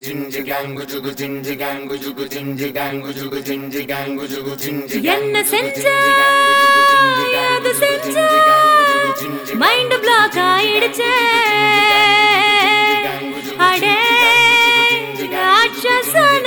என்ன செஞ்ச அது செஞ்ச மைண்ட் பிளாக் ஆயிடுச்சு அடே ராட்சசன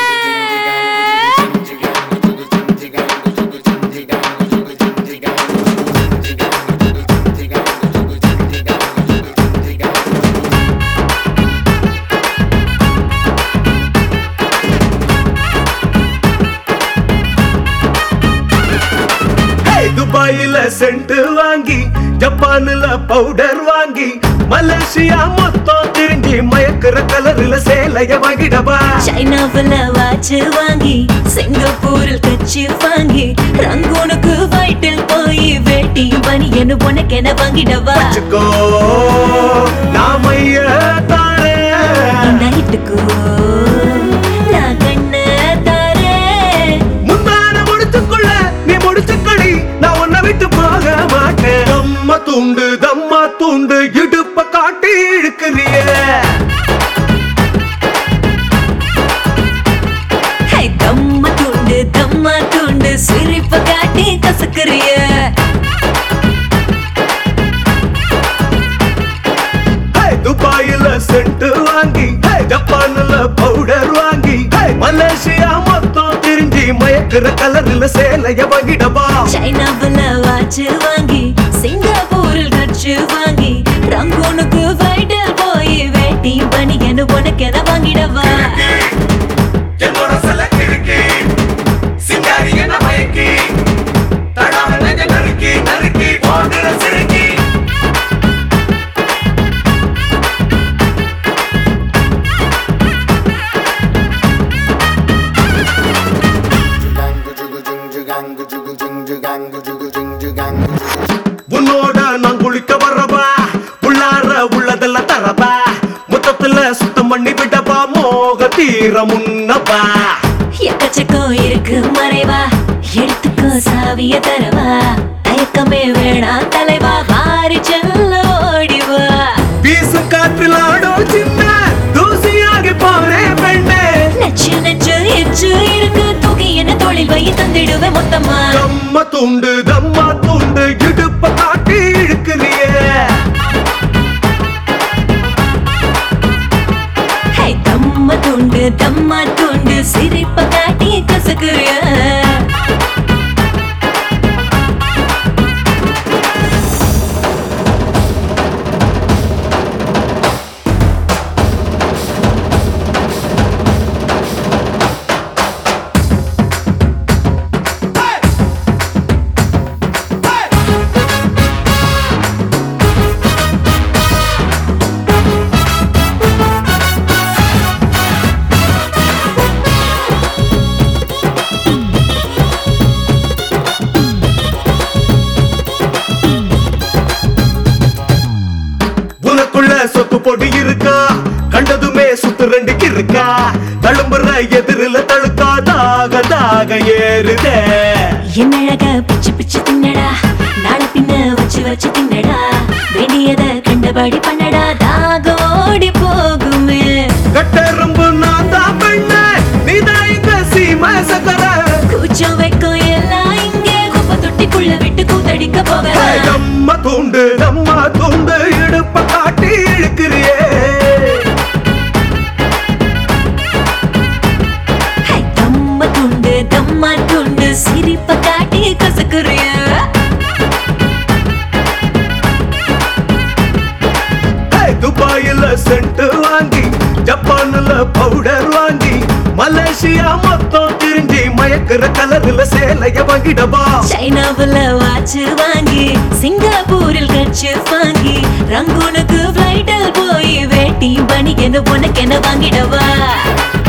ஏய், துபாயில சென்ட் வாங்கி ஜப்பான்ல பவுடர் வாங்கி மலேசியா மொத்தம் திரும்பி மயக்கிற கலர்ல சேலைய வாங்கிடவா சைனாவுல வாட்ச் வாங்கி சிங்கப்பூரில் கட்சி வாங்கி ரங்கூனுக்கு வயிற்றில் போய் வேட்டியும் பனியனு உனக்கென வாங்கிடவா வச்சுக்கோ நாமைய தாரே நைட்டுக்கு நான் கண்ண தாரேன் முந்தான முடிச்சுக்குள்ள நீ முடிச்சுக்கடி நான் உன்னை விட்டு போக மாட்டேன் தம்மா துண்டு தம்மா துண்டு இடுப்ப காட்டி இழுக்கிறிய ஹே, தம்ம துண்டு தம்மா துண்டு சிரிப்ப காட்டி கசக்குறிய துபாயில சென்ட் வாங்கி ஹே, ஜப்பான்ல பவுடர் வாங்கி ஹே, மலேசியா மொத்தம் திரும்பி மயக்கிற கலர்ல சேலைய வாங்கிடவா சைனாவுல வாட்ச் வாங்கி சிங்கப்பூரில் கட்சி வாங்கி ரங்கூனுக்கு வயிற்றில் போய் வேட்டியும் பனியனு உனக்கென வாங்கிடவா என்னோட செலக்ட் இருக்கு சிங்காரி என்ன மயக்கி தடாம நெஞ்ச நறுக்கி நறுக்கி போடுற சிறுக்கி உன்னோட நான் குளிக்க வரவா உள்ளார உள்ளதெல்லாம் தரவா மொத்தத்துல சுத்தம் பண்ணி விடவா மோக தீர முன்னவா எக்கச்சக்கம் இருக்கு மறைவா எடுத்துக்கோ சாவிய தரவா தயக்கமே வேணாம் தலைவா வாரி செல்ல ஓடிவா வீசும் காற்றில் ஆடும் சின்ன தூசியாகி போறே பெண்ணே நச்சு நச்சு எச்சு இருக்கு தூக்கி என்ன தொழில் வை தந்திடுவேன் மொத்தமா தம்ம துண்டு தம்மா துண்டு இடுப்ப காட்டி இழுக்கிறியே ஹே தம்ம துண்டு தம்மா துண்டு சிரிப்ப காட்டி கசக்குறிய உனக்குள்ள சொத்து பொடி இருக்கா கண்டதுமே சுத்து ரெண்டுக்கு இருக்கா தழும்புற எதிரில தழுக்கா தாக தாக ஏறுதே என்னழக பிச்சு பிச்சு தின்னடா நாள பின்ன வச்சு வச்சு தின்னடா வேண்டியத கண்டபடி பண்ணடா தாக ஓடி போகுமே கட்டெரும்பு நான் தான் பெண்ண நீதான் இங்க சீம சக்கர கூச்சம் வைக்கும் எல்லாம் இங்கே குப்பை தொட்டிக்குள்ள விட்டு கூத்தடிக்க போகலாம் நம்ம தூண்டு நம்ம தூண்டு இடுப்ப காட்டி இழுக்கிறியே ஹை, தம்ம துண்டு தம்மா துண்டு சிரிப்ப காட்டி கசக்குறிய ஏய், துபாயில சென்ட் வாங்கி ஜப்பான்ல பவுடர் வாங்கி மலேசியா மொத்தம் திரிஞ்சி மயக்கிற கலர்ல சேலைய வாங்கிடவா சைனாவுல வாட்ச் வாங்கி சிங்கப்பூரில் கட்சி வாங்கி ரங்கூனுக்கு ஃபிளைட்டில் போய் வேட்டி பனியனு உனக்கென வாங்கிடவா